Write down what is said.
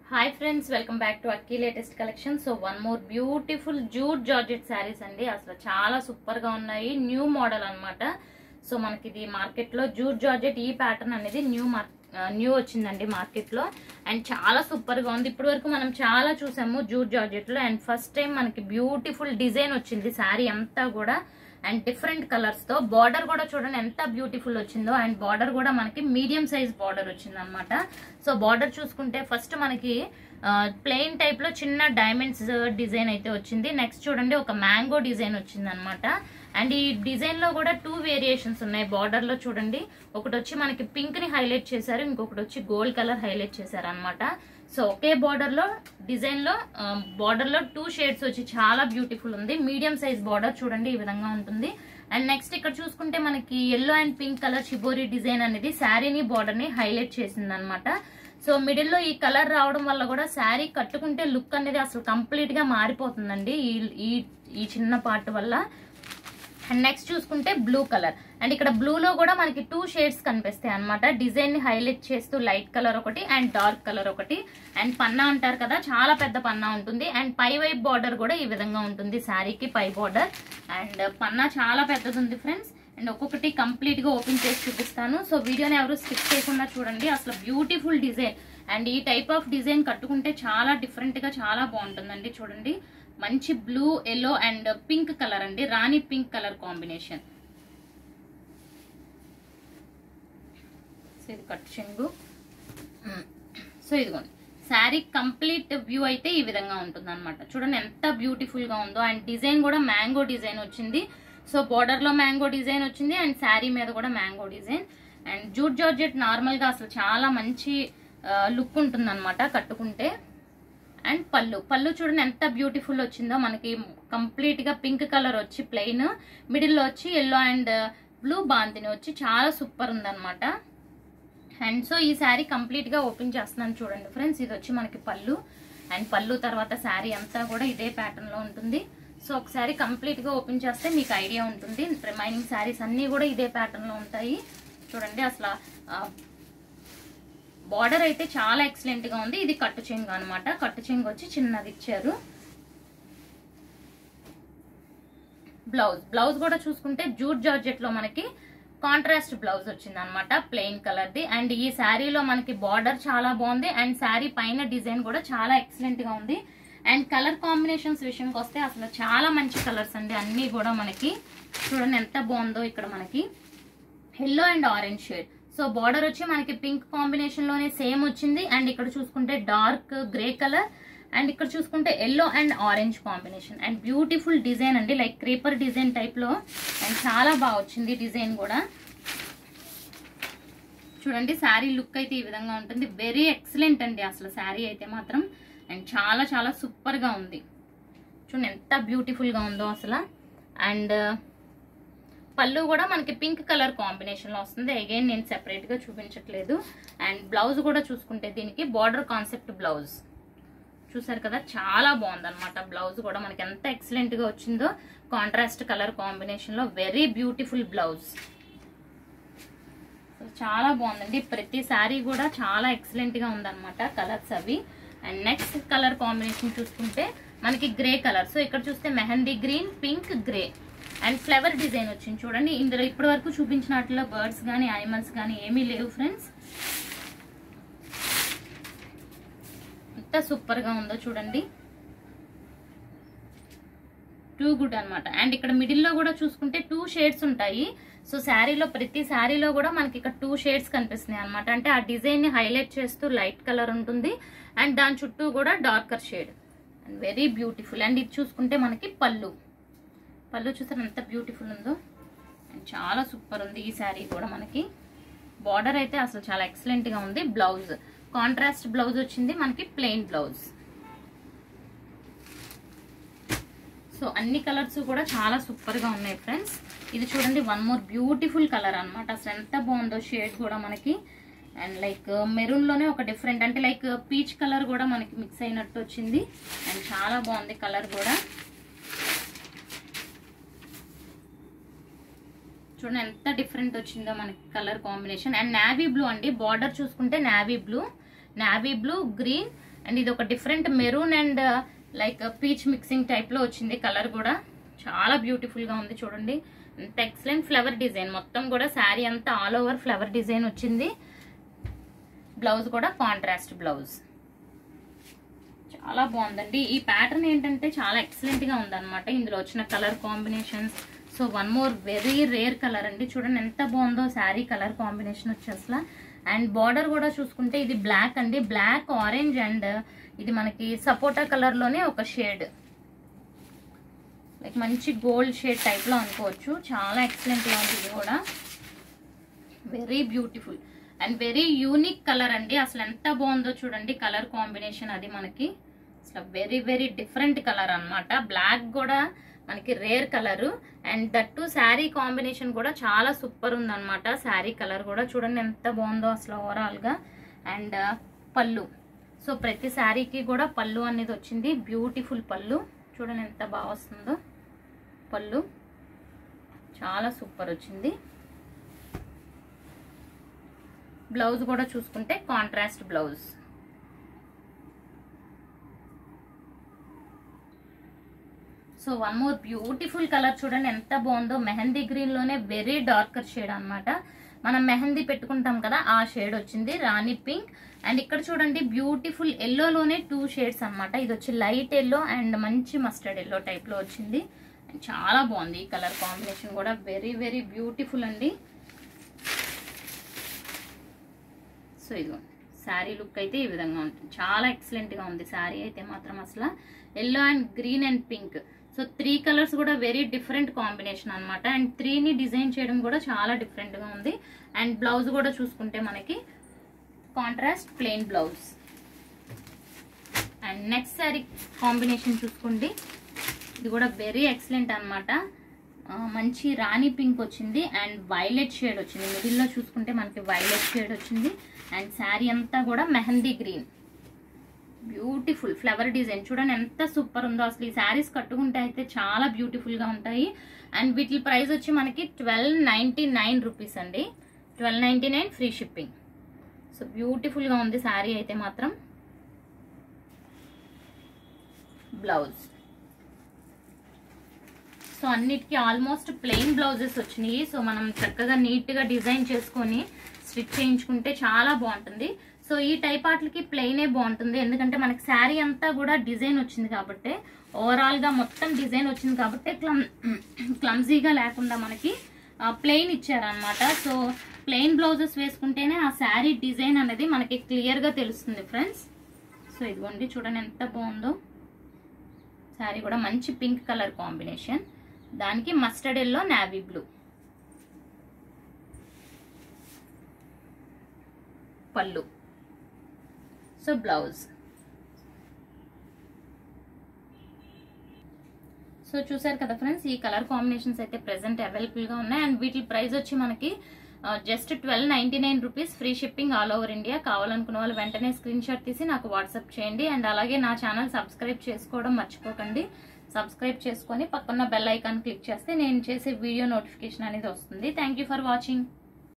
hi friends welcome back to Akki latest collection so one more beautiful jute georgette saris అండి అసలు చాలా super గా ఉన్నాయి న్యూ మోడల్ అన్నమాట సో మనకి ఇది మార్కెట్ లో జూట్ జార్జెట్ ఈ ప్యాటర్న్ అనేది న్యూ న్యూ వచ్చిందండి మార్కెట్ లో అండ్ చాలా సూపర్ గా ఉంది ఇప్పటి వరకు మనం చాలా చూసాము జూట్ జార్జెట్ లో అండ్ ఫస్ట్ టైం మనకి బ్యూటిఫుల్ డిజైన్ వచ్చింది శారీ అంతా కూడా అండ్ డిఫరెంట్ కలర్స్ తో బార్డర్ కూడా చూడండి ఎంత బ్యూటిఫుల్ వచ్చిందో అండ్ బార్డర్ కూడా మనకి మీడియం సైజ్ బార్డర్ వచ్చింది అనమాట సో బార్డర్ చూసుకుంటే ఫస్ట్ మనకి ప్లెయిన్ టైప్ లో చిన్న డైమండ్స్ డిజైన్ అయితే వచ్చింది నెక్స్ట్ చూడండి ఒక మ్యాంగో డిజైన్ వచ్చింది అనమాట అండ్ ఈ డిజైన్ లో కూడా టూ వేరియేషన్స్ ఉన్నాయి బార్డర్ లో చూడండి ఒకటి వచ్చి మనకి పింక్ ని హైలైట్ చేశారు ఇంకొకటి వచ్చి గోల్డ్ కలర్ హైలైట్ చేశారు అనమాట సో ఒకే బార్డర్ లో డిజైన్ లో బార్డర్ లో టూ షేడ్స్ వచ్చి చాలా బ్యూటిఫుల్ ఉంది మీడియం సైజ్ బార్డర్ చూడండి ఈ విధంగా ఉంటుంది అండ్ నెక్స్ట్ ఇక్కడ చూసుకుంటే మనకి yellow and pink colour shibori design అనేది శారీని బార్డర్ ని హైలైట్ చేసింది అనమాట సో మిడిల్ లో ఈ కలర్ రావడం వల్ల కూడా శారీ కట్టుకుంటే లుక్ అనేది అసలు కంప్లీట్ గా మారిపోతుందండి ఈ ఈ ఈ చిన్న పార్ట్ వల్ల అండ్ నెక్స్ట్ చూసుకుంటే బ్లూ కలర్ అండ్ ఇక్కడ బ్లూలో కూడా మనకి టూ షేడ్స్ కనిపిస్తాయి అనమాట డిజైన్ ని హైలైట్ చేస్తూ లైట్ కలర్ ఒకటి అండ్ డార్క్ కలర్ ఒకటి అండ్ పన్నా అంటారు కదా చాలా పెద్ద పన్నా ఉంటుంది అండ్ పై వైపు బార్డర్ కూడా ఈ విధంగా ఉంటుంది శారీకి పై బార్డర్ అండ్ పన్నా చాలా పెద్దది ఉంది ఫ్రెండ్స్ అండ్ ఒక్కొక్కటి కంప్లీట్ గా ఓపెన్ చేసి చూపిస్తాను సో వీడియోని ఎవరు స్కిప్ చేయకుండా చూడండి అసలు బ్యూటిఫుల్ డిజైన్ అండ్ ఈ టైప్ ఆఫ్ డిజైన్ కట్టుకుంటే చాలా డిఫరెంట్ గా చాలా బాగుంటుందండి చూడండి మంచి blue yellow and pink colour అండి రాణి పింక్ కలర్ కాంబినేషన్ సో ఇది కట్ చెంగు సో ఇదిగోండి శారీ కంప్లీట్ వ్యూ అయితే ఈ విధంగా ఉంటుంది అనమాట చూడండి ఎంత బ్యూటిఫుల్ గా ఉందో అండ్ డిజైన్ కూడా మ్యాంగో డిజైన్ వచ్చింది సో బోర్డర్ లో మ్యాంగో డిజైన్ వచ్చింది అండ్ శారీ మీద కూడా mango design and jute georgette normal గా అసలు చాలా మంచి లుక్ ఉంటుంది అనమాట కట్టుకుంటే అండ్ పళ్ళు పళ్ళు చూడండి ఎంత బ్యూటిఫుల్ వచ్చిందో మనకి కంప్లీట్ గా పింక్ కలర్ వచ్చి ప్లెయిన్ మిడిల్ లో వచ్చి ఎల్లో అండ్ బ్లూ బాంతిని వచ్చి చాలా సూపర్ ఉందన్నమాట అండ్ సో ఈ శారీ కంప్లీట్ గా ఓపెన్ చేస్తున్నాను చూడండి ఫ్రెండ్స్ ఇది వచ్చి మనకి పళ్ళు అండ్ పళ్ళు తర్వాత శారీ అంతా కూడా ఇదే ప్యాటర్న్ లో ఉంటుంది సో ఒకసారి కంప్లీట్ గా ఓపెన్ చేస్తే మీకు ఐడియా ఉంటుంది రిమైనింగ్ శారీస్ అన్ని కూడా ఇదే ప్యాటర్న్ లో ఉంటాయి చూడండి అసలు బార్డర్ అయితే చాలా ఎక్సలెంట్ గా ఉంది ఇది కట్టు చెంగు అనమాట కట్టు చెంగు వచ్చి చిన్నది ఇచ్చారు బ్లౌజ్ బ్లౌజ్ కూడా చూసుకుంటే జూట్ జార్జెట్ లో మనకి కాంట్రాస్ట్ బ్లౌజ్ వచ్చింది అనమాట ప్లెయిన్ కలర్ ది అండ్ ఈ శారీలో మనకి బార్డర్ చాలా బాగుంది అండ్ శారీ పైన డిజైన్ కూడా చాలా ఎక్సలెంట్ గా ఉంది అండ్ కలర్ కాంబినేషన్స్ విషయంకి వస్తే అసలు చాలా మంచి కలర్స్ అండి అన్ని కూడా మనకి చూడండి ఎంత బాగుందో ఇక్కడ మనకి yellow and orange shade so border వచ్చి మనకి పింక్ కాంబినేషన్ లోనే సేమ్ వచ్చింది అండ్ ఇక్కడ చూసుకుంటే డార్క్ గ్రే కలర్ అండ్ ఇక్కడ చూసుకుంటే yellow and orange combination and beautiful design అండి లైక్ క్రీపర్ డిజైన్ టైప్ లో అండ్ చాలా బాగా వచ్చింది డిజైన్ కూడా చూడండి శారీ లుక్ అయితే ఈ విధంగా ఉంటుంది వెరీ ఎక్సలెంట్ అండి అసలు శారీ అయితే మాత్రం అండ్ చాలా చాలా సూపర్ గా ఉంది చూడండి ఎంత బ్యూటిఫుల్ గా ఉందో అసలు అండ్ పళ్ళు కూడా మనకి పింక్ కలర్ కాంబినేషన్ లో వస్తుంది అగైన్ నేను సెపరేట్ గా చూపించట్లేదు అండ్ బ్లౌజ్ కూడా చూసుకుంటే దీనికి బార్డర్ కాన్సెప్ట్ బ్లౌజ్ చూసారు కదా చాలా బాగుంది అనమాట బ్లౌజ్ కూడా మనకి ఎంత ఎక్సలెంట్ గా వచ్చిందో కాంట్రాస్ట్ కలర్ కాంబినేషన్ లో వెరీ బ్యూటిఫుల్ బ్లౌజ్ చాలా బాగుందండి ప్రతి శారీ కూడా చాలా ఎక్సలెంట్ గా ఉందన్నమాట కలర్స్ అవి అండ్ నెక్స్ట్ కలర్ కాంబినేషన్ చూసుకుంటే మనకి గ్రే కలర్ సో ఇక్కడ చూస్తే mehndi green pink grey and flower design వచ్చింది చూడండి ఇందులో ఇప్పటి వరకు చూపించినట్లో బర్డ్స్ కానీ యానిమల్స్ కానీ ఏమీ లేవు ఫ్రెండ్స్ ఎంత సూపర్ గా ఉందో చూడండి టూ గుడ్ అనమాట అండ్ ఇక్కడ మిడిల్ లో కూడా చూసుకుంటే టూ షేడ్స్ ఉంటాయి సో శారీలో ప్రతి శారీలో కూడా మనకి ఇక్కడ టూ షేడ్స్ కనిపిస్తున్నాయి అనమాట అంటే ఆ డిజైన్ ని హైలైట్ చేస్తూ లైట్ కలర్ ఉంటుంది అండ్ దాని చుట్టూ కూడా darker shade and very beautiful and ఇది చూసుకుంటే మనకి పళ్ళు పళ్ళు చూసారు ఎంత బ్యూటిఫుల్ ఉందో అండ్ చాలా సూపర్ ఉంది ఈ శారీ కూడా మనకి బార్డర్ అయితే అసలు చాలా ఎక్సలెంట్ గా ఉంది బ్లౌజ్ కాంట్రాస్ట్ బ్లౌజ్ వచ్చింది మనకి ప్లెయిన్ బ్లౌజ్ సో అన్ని కలర్స్ కూడా చాలా సూపర్ గా ఉన్నాయి ఫ్రెండ్స్ ఇది చూడండి వన్ మోర్ బ్యూటిఫుల్ కలర్ అనమాట అసలు ఎంత బాగుందో షేడ్ కూడా మనకి అండ్ లైక్ మెరూన్ లోనే ఒక డిఫరెంట్ అంటే లైక్ పీచ్ కలర్ కూడా మనకి మిక్స్ అయినట్టు వచ్చింది అండ్ చాలా బాగుంది కలర్ కూడా చూడండి ఎంత డిఫరెంట్ వచ్చిందో మనకి colour combination and navy blue అండి బార్డర్ చూసుకుంటే navy blue navy blue green and ఇది ఒక different maroon and like peach mixing type లో వచ్చింది కలర్ కూడా చాలా బ్యూటిఫుల్ గా ఉంది చూడండి ఎంత ఎక్సలెంట్ ఫ్లవర్ డిజైన్ మొత్తం కూడా శారీ అంతా ఆల్ ఓవర్ ఫ్లవర్ డిజైన్ వచ్చింది బ్లౌజ్ కూడా కాంట్రాస్ట్ బ్లౌజ్ చాలా బాగుందండి ఈ ప్యాటర్న్ ఏంటంటే చాలా ఎక్సలెంట్ గా ఉందన్నమాట ఇందులో వచ్చిన colour combinations so one more very rare colour అండి చూడండి ఎంత బాగుందో శారీ కలర్ కాంబినేషన్ వచ్చి అసలు అండ్ బార్డర్ కూడా చూసుకుంటే ఇది బ్లాక్ అండి బ్లాక్ ఆరెంజ్ అండ్ ఇది మనకి సపోటా కలర్ లోనే ఒక షేడ్ లైక్ మంచి గోల్డ్ షేడ్ టైప్ లో అనుకోవచ్చు చాలా ఎక్సలెంట్ గా ఉంది ఇది కూడా very beautiful and very unique colour అండి అసలు ఎంత బాగుందో చూడండి కలర్ కాంబినేషన్ అది మనకి అసలు వెరీ వెరీ డిఫరెంట్ కలర్ అన్నమాట బ్లాక్ కూడా మనకి rare colour and that sari combination కూడా చాలా సూపర్ ఉందన్నమాట శారీ కలర్ కూడా చూడండి ఎంత బాగుందో అసలు ఓవరాల్ గా అండ్ పళ్ళు సో ప్రతి శారీకి కూడా పళ్ళు అనేది వచ్చింది బ్యూటిఫుల్ పళ్ళు చూడండి ఎంత బాగా వస్తుందో పళ్ళు చాలా సూపర్ వచ్చింది బ్లౌజ్ కూడా చూసుకుంటే contrast blouse so one more beautiful colour చూడండి ఎంత బాగుందో మెహందీ గ్రీన్ లోనే వెరీ డార్కర్ షేడ్ అన్నమాట మనం మెహందీ పెట్టుకుంటాం కదా ఆ షేడ్ వచ్చింది రాణి పింక్ అండ్ ఇక్కడ చూడండి బ్యూటిఫుల్ ఎల్లోలోనే టూ షేడ్స్ అన్నమాట ఇది వచ్చి లైట్ ఎల్లో అండ్ మంచి మస్టర్డ్ ఎల్లో టైప్ లో వచ్చింది And చాలా బాగుంది ఈ కలర్ కాంబినేషన్ కూడా వెరీ వెరీ బ్యూటిఫుల్ అండి సో ఇదిగోండి శారీ లుక్ అయితే ఈ విధంగా ఉంటుంది చాలా ఎక్సలెంట్ గా ఉంది శారీ అయితే మాత్రం అసలు yellow and green and pink so three colours కూడా వెరీ డిఫరెంట్ కాంబినేషన్ అన్నమాట అండ్ త్రీని డిజైన్ చేయడం కూడా చాలా డిఫరెంట్ గా ఉంది అండ్ బ్లౌజ్ కూడా చూసుకుంటే మనకి contrast plain blouse and next sari combination చూసుకోండి ఇది కూడా వెరీ ఎక్సలెంట్ అనమాట మంచి రాణి పింక్ వచ్చింది అండ్ వైలెట్ షేడ్ వచ్చింది మిడిల్లో చూసుకుంటే మనకి వైలెట్ షేడ్ వచ్చింది అండ్ శారీ అంతా కూడా mehndi green beautiful flower design చూడండి ఎంత సూపర్ ఉందో అసలు ఈ శారీస్ కట్టుకుంటే అయితే చాలా బ్యూటిఫుల్ గా ఉంటాయి అండ్ వీటి ప్రైస్ వచ్చి మనకి ట్వెల్వ్ నైన్టీ నైన్ రూపీస్ అండి twelve ninety nine free shipping so beautiful గా ఉంది శారీ అయితే మాత్రం బ్లౌజ్ సో అన్నిటికీ ఆల్మోస్ట్ ప్లెయిన్ బ్లౌజెస్ వచ్చినాయి సో మనం చక్కగా నీట్ గా డిజైన్ చేసుకొని స్టిచ్ చేయించుకుంటే చాలా బాగుంటుంది సో ఈ టైప్ ఆటలకి ప్లెయినే బాగుంటుంది ఎందుకంటే మనకి శారీ అంతా కూడా డిజైన్ వచ్చింది కాబట్టి ఓవరాల్ గా మొత్తం డిజైన్ వచ్చింది కాబట్టి క్లమ్ క్లమ్జీగా లేకుండా మనకి ప్లెయిన్ ఇచ్చారనమాట సో ప్లెయిన్ బ్లౌజెస్ వేసుకుంటేనే ఆ శారీ డిజైన్ అనేది మనకి క్లియర్ గా తెలుస్తుంది ఫ్రెండ్స్ సో ఇదిగోండి చూడండి ఎంత బాగుందో శారీ కూడా మంచి పింక్ కలర్ కాంబినేషన్ దానికి మస్టర్డ్ ఎల్లో నావీ బ్లూ పళ్ళు సో బ్లౌజ్ సో చూసారు కదా ఫ్రెండ్స్ ఈ కలర్ కాంబినేషన్స్ అయితే ప్రెసెంట్ అవైలబుల్ గా ఉన్నాయి అండ్ వీటి ప్రైస్ వచ్చి మనకి just twelve ninety nine rupees free shipping all over India కావాలనుకున్న వాళ్ళు వెంటనే స్క్రీన్ షాట్ తీసి నాకు వాట్సాప్ చేయండి అండ్ అలాగే నా ఛానల్ సబ్స్క్రైబ్ చేసుకోవడం మర్చిపోకండి సబ్స్క్రైబ్ చేసుకొని పక్కన బెల్ ఐకాన్ క్లిక్ చేస్తే నేను చేసే వీడియో నోటిఫికేషన్ అనేది వస్తుంది థ్యాంక్ ఫర్ వాచింగ్